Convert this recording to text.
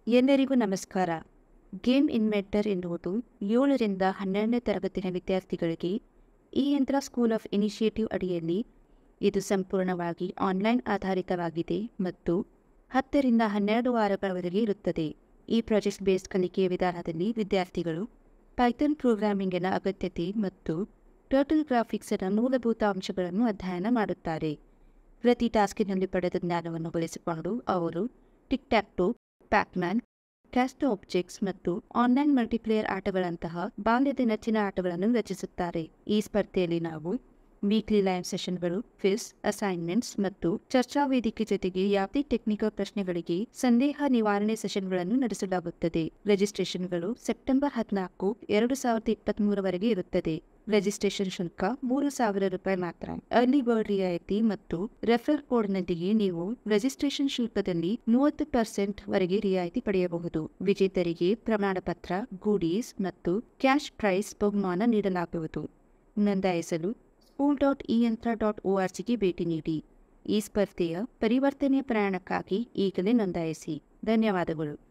ಎಲ್ಲರಿಗೂ ನಮಸ್ಕಾರ game inventor ಎನ್ನುವುದು ಏಳರಿಂದ ಹನ್ನೆರಡನೇ ತರಗತಿಯ ವಿದ್ಯಾರ್ಥಿಗಳಿಗೆ ಈ ಯಂತ್ರ ಸ್ಕೂಲ್ ಆಫ್ ಇನಿಷಿಯೇಟಿವ್ ಅಡಿಯಲ್ಲಿ ಇದು ಸಂಪೂರ್ಣವಾಗಿ ಆನ್ಲೈನ್ ಆಧಾರಿತವಾಗಿದೆ ಮತ್ತು ಹತ್ತರಿಂದ ಹನ್ನೆರಡು ವಾರಗಳವರೆಗೆ ಇರುತ್ತದೆ ಈ ಪ್ರಾಜೆಕ್ಟ್ ಬೇಸ್ಡ್ ಕಲಿಕೆಯ ವಿಧಾನದಲ್ಲಿ ವಿದ್ಯಾರ್ಥಿಗಳು ಪೈಥನ್ ಪ್ರೋಗ್ರಾಮಿಂಗಿನ ಅಗತ್ಯತೆ ಮತ್ತು ಟರ್ಟಲ್ ಗ್ರಾಫಿಕ್ಸ್ನ ಮೂಲಭೂತ ಅಂಶಗಳನ್ನು ಅಧ್ಯಯನ ಮಾಡುತ್ತಾರೆ ಪ್ರತಿ ಟಾಸ್ಕಿನಲ್ಲಿ ಪಡೆದ ಜ್ಞಾನವನ್ನು ಬಳಸಿಕೊಂಡು ಅವರು ಟಿಕ್ ಟ್ಯಾಕ್ಟೋ ಪ್ಯಾಕ್ಮ್ಯಾನ್ ಕ್ಯಾಸ್ಟೋ ಆಬ್ಜೆಕ್ಟ್ಸ್ ಮತ್ತು ಆನ್ಲೈನ್ ಮಲ್ಟಿಪ್ಲೇಯರ್ ಆಟಗಳಂತಹ ಬಾಲ್ಯದ ನೆಚ್ಚಿನ ಆಟಗಳನ್ನು ರಚಿಸುತ್ತಾರೆ ಈ ಸ್ಪರ್ಧೆಯಲ್ಲಿ ನಾವು ವೀಕ್ಲಿ ಲೈವ್ ಸೆಷನ್ಗಳು ಫಿಸ್ ಅಸೈನ್ಮೆಂಟ್ಸ್ ಮತ್ತು ಚರ್ಚಾ ವೇದಿಕೆ ಜೊತೆಗೆ ಯಾವುದೇ ಟೆಕ್ನಿಕಲ್ ಪ್ರಶ್ನೆಗಳಿಗೆ ಸಂದೇಹ ನಿವಾರಣೆ ಸೆಷನ್ಗಳನ್ನು ನಡೆಸಲಾಗುತ್ತದೆ ರಿಜಿಸ್ಟ್ರೇಷನ್ಗಳು ಸೆಪ್ಟೆಂಬರ್ ಹದಿನಾಲ್ಕು ಎರಡು ಸಾವಿರದ ಇಪ್ಪತ್ತ್ ಮೂರವರೆಗೆ ಇರುತ್ತದೆ ರಿಜಿಸ್ಟ್ರೇಷನ್ ಶುಲ್ಕ ಮೂರು ಸಾವಿರ ರೂಪಾಯಿ ಮಾತ್ರ ಅರ್ಲಿ ಬರ್ಡ್ ರಿಯಾಯಿತಿ ಮತ್ತು ರೆಫರ್ ಕೋಡ್ನೊಂದಿಗೆ ನೀವು ರಿಜಿಸ್ಟ್ರೇಷನ್ ಶುಲ್ಕದಲ್ಲಿ ಮೂವತ್ತು ಪರ್ಸೆಂಟ್ ವರೆಗೆ ರಿಯಾಯಿತಿ ಪಡೆಯಬಹುದು ವಿಜೇತರಿಗೆ ಪ್ರಮಾಣ ಪತ್ರ ಗೂಡೀಸ್ ಮತ್ತು ಕ್ಯಾಶ್ ಪ್ರೈಸ್ ಬಹುಮಾನ ನೀಡಲಾಗುವುದು ನೋಂದಾಯಿಸಲು school dot E Yantra dot O R ಸಿಗೆ ಭೇಟಿ ನೀಡಿ ಈ ಸ್ಪರ್ಧೆಯ ಪರಿವರ್ತನೆಯ ಪ್ರಯಾಣಕ್ಕಾಗಿ ಈಗಲೇ ನೋಂದಾಯಿಸಿ ಧನ್ಯವಾದಗಳು